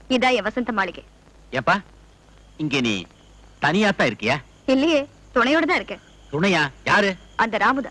இதான் என் வசந்த மாளிகை ஏப்பா இங்க நீ தனியாத்தான் இருக்கியா இல்லையே துணையோட தான் இருக்கேன் துணையா யாரு அந்த ராமுதா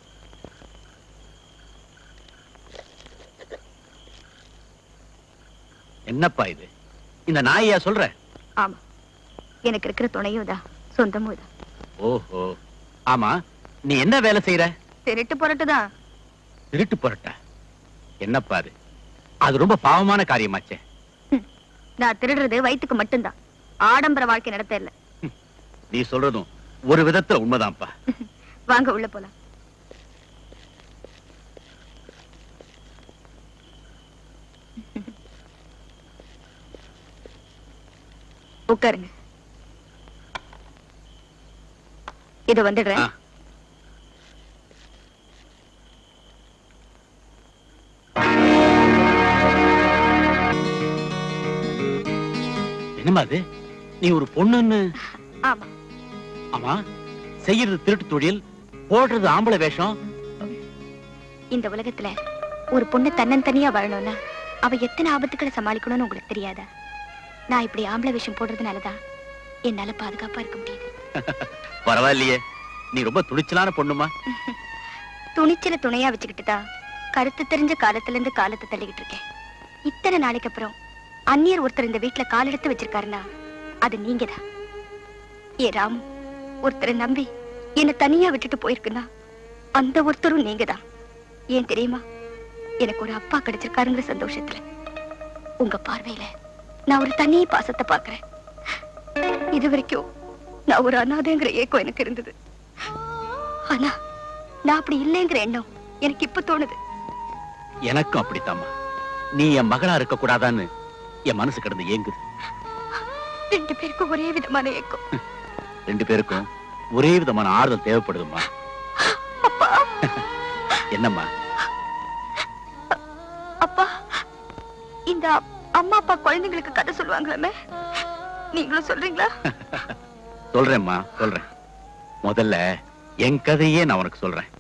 என்னப்பா இது இந்த நாயா சொல்ற ஆமா எனக்கு இருக்கிற துணையும் தான் சொந்தமும் தான் ஓஹோ ஆமா நீ என்ன வேலை செய்யற திருட்டு புரட்டு தான் திருட்டு புரட்ட என்னப்பா அது அது ரொம்ப பாவமான காரியமாச்சே நான் திருடுறது வயித்துக்கு மட்டும்தான் ஆடம்பர வாழ்க்கை நடத்த இல்ல நீ சொல்றதும் ஒரு விதத்துல உண்மைதான்ப்பா வாங்க உள்ள போலாம் உட்காருங்க இது வந்துடுறேன் ஆ. என்னம்மா அது நீ ஒரு பொண்ணுன்னு ஆமா ஆமா செய்யறது திருட்டு தொழில் போடுறது ஆம்பளை வேஷம் இந்த உலகத்துல ஒரு பொண்ணு தன்னந்தனியா வாழணும்னா அவ எத்தனை ஆபத்துக்களை சமாளிக்கணும்னு உங்களுக்கு தெரியாதா நான் இப்படி ஆம்பளை விஷயம் போடுறதுனாலதான் என்னால பாதுகாப்பா இருக்க முடியுது பரவாயில்லையே நீ ரொம்ப துணிச்சலான பொண்ணுமா துணிச்சல துணையா வச்சுக்கிட்டு தான் கருத்து தெரிஞ்ச காலத்துல இருந்து காலத்தை தள்ளிக்கிட்டு இருக்கேன் இத்தனை நாளைக்கு அப்புறம் அந்நியர் ஒருத்தர் இந்த வீட்டுல கால் எடுத்து வச்சிருக்காருன்னா அது நீங்கதான் ஏ ராமு ஒருத்தரை நம்பி என்னை தனியா விட்டுட்டு போயிருக்குன்னா அந்த ஒருத்தரும் நீங்கதான் ஏன் தெரியுமா எனக்கு ஒரு அப்பா கிடைச்சிருக்காருங்கிற சந்தோஷத்துல உங்க பார்வையில நான் ஒரு தனி பாசத்தை பார்க்கிறேன் இது வரைக்கும் நான் ஒரு அனாதைங்கிற ஏக்கம் எனக்கு இருந்தது ஆனா நான் அப்படி இல்லைங்கிற எண்ணம் எனக்கு இப்ப தோணுது எனக்கும் அப்படித்தாம்மா நீ என் மகளா இருக்க கூடாதான்னு என் மனசு கிடந்து ஏங்குது ரெண்டு பேருக்கும் ஒரே விதமான ஏக்கம் ரெண்டு பேருக்கும் ஒரே விதமான ஆறுதல் தேவைப்படுதும்மா அப்பா என்னம்மா அப்பா இந்த அப்- அம்மா அப்பா குழந்தைங்களுக்கு கதை சொல்லுவாங்களாமே நீங்களும் சொல்றீங்களா சொல்றேம்மா சொல்றேன் முதல்ல என் கதையே நான் உனக்கு சொல்றேன்